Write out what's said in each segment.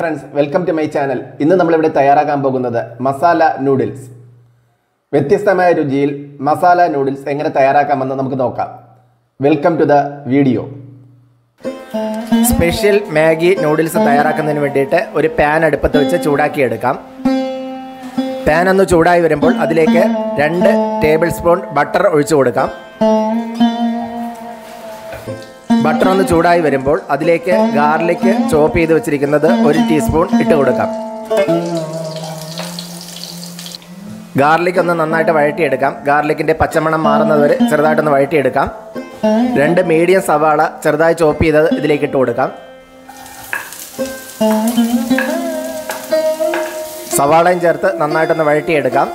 friends welcome to my channel ഇന്ന് നമ്മളിവിടെ തയ്യാറാക്കാൻ പോകുന്നത് മസാല നൂഡിൽസ് വ്യത്യസ്തമായ രുചിയിൽ മസാല നൂഡിൽസ് എങ്ങനെ തയ്യാറാക്കാമെന്ന് നമുക്ക് നോക്കാം welcome to the video special Maggi noodles തയ്യാറാക്കുന്നതിന് വേണ്ടിയിട്ട് ഒരു പാൻ അടുപ്പത്ത് വെച്ച് ചൂടാക്കി എടുക്കാം പാൻ ഒന്ന് ചൂടായി വരുമ്പോൾ അതിലേക്ക് രണ്ട് ടേബിൾ സ്പൂൺ ബട്ടർ ഒഴിച്ചു കൊടുക്കാം ബട്ടർ ഒന്ന് ചൂടായി വരുമ്പോൾ അതിലേക്ക് ഗാർലിക് ചോപ്പ് ചെയ്ത് വെച്ചിരിക്കുന്നത് ഒരു ടീസ്പൂൺ ഇട്ട് കൊടുക്കാം ഗാർലിക് ഒന്ന് നന്നായിട്ട് വഴറ്റിയെടുക്കാം ഗാർലിക്കിന്റെ പച്ചമണം മാറുന്നത് വരെ ചെറുതായിട്ടൊന്ന് വഴറ്റിയെടുക്കാം രണ്ട് മീഡിയം സവാള ചെറുതായി ചോപ്പ് ചെയ്തത് ഇതിലേക്ക് ഇട്ട് കൊടുക്കാം സവാളയും ചേർത്ത് നന്നായിട്ടൊന്ന് വഴറ്റിയെടുക്കാം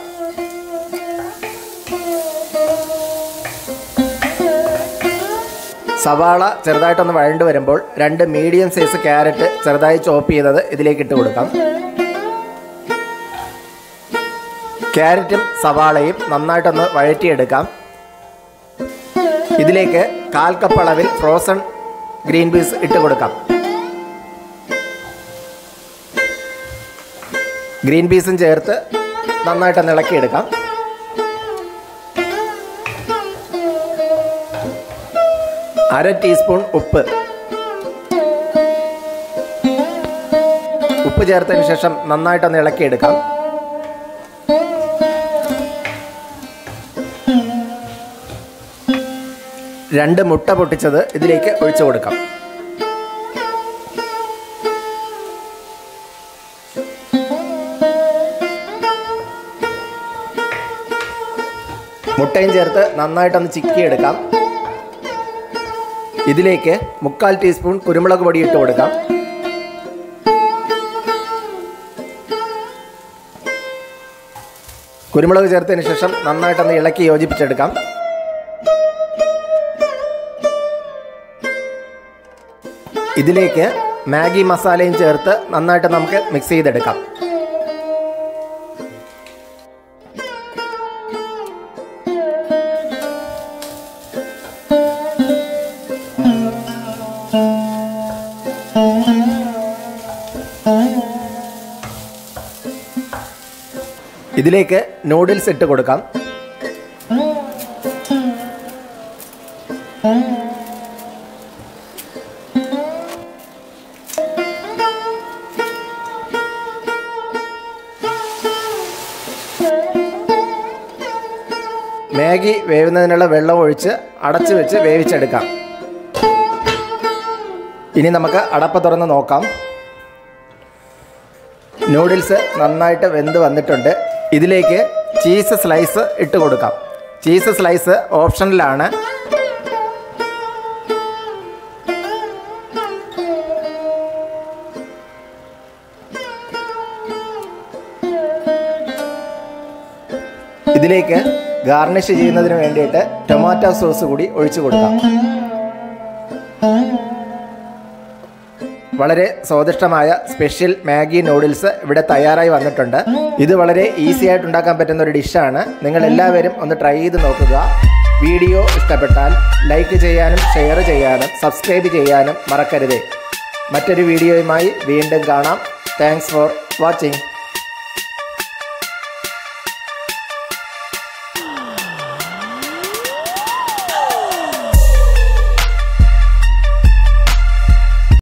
സവാള ചെറുതായിട്ടൊന്ന് വഴണ്ടു വരുമ്പോൾ രണ്ട് മീഡിയം സൈസ് ക്യാരറ്റ് ചെറുതായി ചോപ്പ് ചെയ്തത് ഇതിലേക്ക് ഇട്ട് കൊടുക്കാം ക്യാരറ്റും സവാളയും നന്നായിട്ടൊന്ന് വഴറ്റിയെടുക്കാം ഇതിലേക്ക് കാൽ കപ്പ് അളവിൽ ഫ്രോസൺ ഗ്രീൻ പീസ് ഇട്ട് കൊടുക്കാം ഗ്രീൻ പീസും ചേർത്ത് നന്നായിട്ടൊന്ന് ഇളക്കിയെടുക്കാം അര ടീസ്പൂൺ ഉപ്പ് ഉപ്പ് ചേർത്തതിന് ശേഷം നന്നായിട്ടൊന്ന് ഇളക്കിയെടുക്കാം രണ്ട് മുട്ട പൊട്ടിച്ചത് ഇതിലേക്ക് ഒഴിച്ചു കൊടുക്കാം മുട്ടയും ചേർത്ത് നന്നായിട്ടൊന്ന് ചിക്കിയെടുക്കാം ഇതിലേക്ക് മുക്കാൽ ടീസ്പൂൺ കുരുമുളക് പൊടി ഇട്ട് കൊടുക്കാം കുരുമുളക് ചേർത്തതിന് ശേഷം നന്നായിട്ടൊന്ന് ഇളക്കി യോജിപ്പിച്ചെടുക്കാം ഇതിലേക്ക് മാഗി മസാലയും ചേർത്ത് നന്നായിട്ട് നമുക്ക് മിക്സ് ചെയ്തെടുക്കാം ഇതിലേക്ക് നൂഡിൽസ് ഇട്ട് കൊടുക്കാം മാഗി വേവുന്നതിനുള്ള വെള്ളം ഒഴിച്ച് അടച്ചു വെച്ച് വേവിച്ചെടുക്കാം ഇനി നമുക്ക് അടപ്പ് തുറന്ന് നോക്കാം നൂഡിൽസ് നന്നായിട്ട് വെന്ത് വന്നിട്ടുണ്ട് ഇതിലേക്ക് ചീസ് സ്ലൈസ് ഇട്ട് കൊടുക്കാം ചീസ് സ്ലൈസ് ഓപ്ഷനിലാണ് ഇതിലേക്ക് ഗാർണിഷ് ചെയ്യുന്നതിന് വേണ്ടിയിട്ട് ടൊമാറ്റോ സോസ് കൂടി ഒഴിച്ചു കൊടുക്കാം വളരെ സ്വാദിഷ്ടമായ സ്പെഷ്യൽ മാഗി നൂഡിൽസ് ഇവിടെ തയ്യാറായി വന്നിട്ടുണ്ട് ഇത് വളരെ ഈസി ആയിട്ട് ഉണ്ടാക്കാൻ പറ്റുന്ന ഒരു ഡിഷാണ് നിങ്ങൾ എല്ലാവരും ഒന്ന് ട്രൈ ചെയ്ത് നോക്കുക വീഡിയോ ഇഷ്ടപ്പെട്ടാൽ ലൈക്ക് ചെയ്യാനും ഷെയർ ചെയ്യാനും സബ്സ്ക്രൈബ് ചെയ്യാനും മറക്കരുതേ മറ്റൊരു വീഡിയോയുമായി വീണ്ടും കാണാം താങ്ക്സ് ഫോർ വാച്ചിങ്